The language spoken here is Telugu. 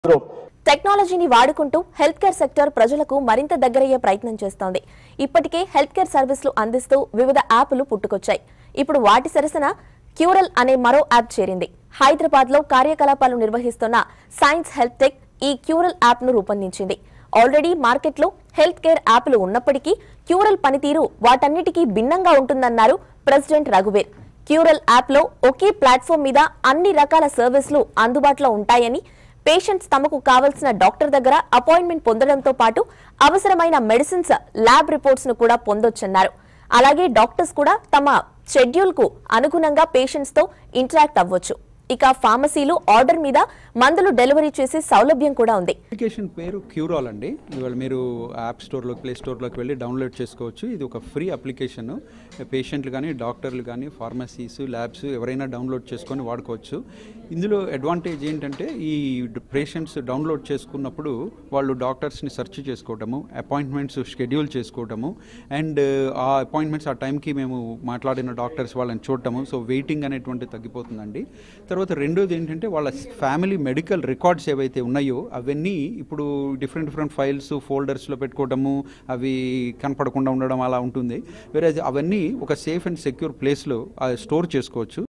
టెక్నాలజీని వాడుకుంటూ హెల్త్ కేర్ సెక్టర్ ప్రజలకు మరింత దగ్గరయ్యే ప్రయత్నం చేస్తోంది ఇప్పటికే హెల్త్ కేర్ సర్వీసులు అందిస్తూ వివిధ యాప్లు పుట్టుకొచ్చాయి ఇప్పుడు వాటి సరసన క్యూరల్ అనే మరో యాప్ చేరింది హైదరాబాద్ లో కార్యకలాపాలు నిర్వహిస్తున్న సైన్స్ హెల్త్ టెక్ ఈ క్యూరల్ యాప్ ను రూపొందించింది ఆల్రెడీ మార్కెట్లో హెల్త్ కేర్ యాప్లు ఉన్నప్పటికీ క్యూరల్ పనితీరు వాటన్నిటికీ భిన్నంగా ఉంటుందన్నారు ప్రెసిడెంట్ రఘువీర్ క్యూరల్ యాప్లో ఒకే ప్లాట్ఫామ్ మీద అన్ని రకాల సర్వీసులు అందుబాటులో ఉంటాయని పేషెంట్స్ తమకు కావలసిన డాక్టర్ దగ్గర అపాయింట్మెంట్ పొందడంతో పాటు అవసరమైన మెడిసిన్స్ ల్యాబ్ రిపోర్ట్స్ ను కూడా పొందొచ్చన్నారు అలాగే డాక్టర్స్ కూడా తమ షెడ్యూల్ కు అనుగుణంగా పేషెంట్స్ తో ఇంటరాక్ట్ అవ్వచ్చు ఇక ఫార్మసీలు ఆర్డర్ మీద మందులు డెలివరీ చేసే సౌలభ్యం కూడా ఉంది అప్లికేషన్ పేరు క్యూరాల్ అండి ఇవాళ మీరు యాప్ స్టోర్లో ప్లే స్టోర్లోకి వెళ్ళి డౌన్లోడ్ చేసుకోవచ్చు ఇది ఒక ఫ్రీ అప్లికేషన్ పేషెంట్లు కానీ డాక్టర్లు కానీ ఫార్మసీస్ ల్యాబ్స్ ఎవరైనా డౌన్లోడ్ చేసుకొని వాడుకోవచ్చు ఇందులో అడ్వాంటేజ్ ఏంటంటే ఈ పేషెంట్స్ డౌన్లోడ్ చేసుకున్నప్పుడు వాళ్ళు డాక్టర్స్ని సెర్చ్ చేసుకోవటము అపాయింట్మెంట్స్ షెడ్యూల్ చేసుకోవటము అండ్ ఆ అపాయింట్మెంట్స్ ఆ టైంకి మేము మాట్లాడిన డాక్టర్స్ వాళ్ళని చూడటము సో వెయిటింగ్ అనేటువంటి తగ్గిపోతుందండి తర్వాత రెండోది ఏంటంటే వాళ్ళ ఫ్యామిలీ మెడికల్ రికార్డ్స్ ఏవైతే ఉన్నాయో అవన్నీ ఇప్పుడు డిఫరెంట్ డిఫరెంట్ ఫైల్స్ ఫోల్డర్స్లో పెట్టుకోవడము అవి కనపడకుండా ఉండడం అలా ఉంటుంది వేరే అవన్నీ ఒక సేఫ్ అండ్ సెక్యూర్ ప్లేస్లో స్టోర్ చేసుకోవచ్చు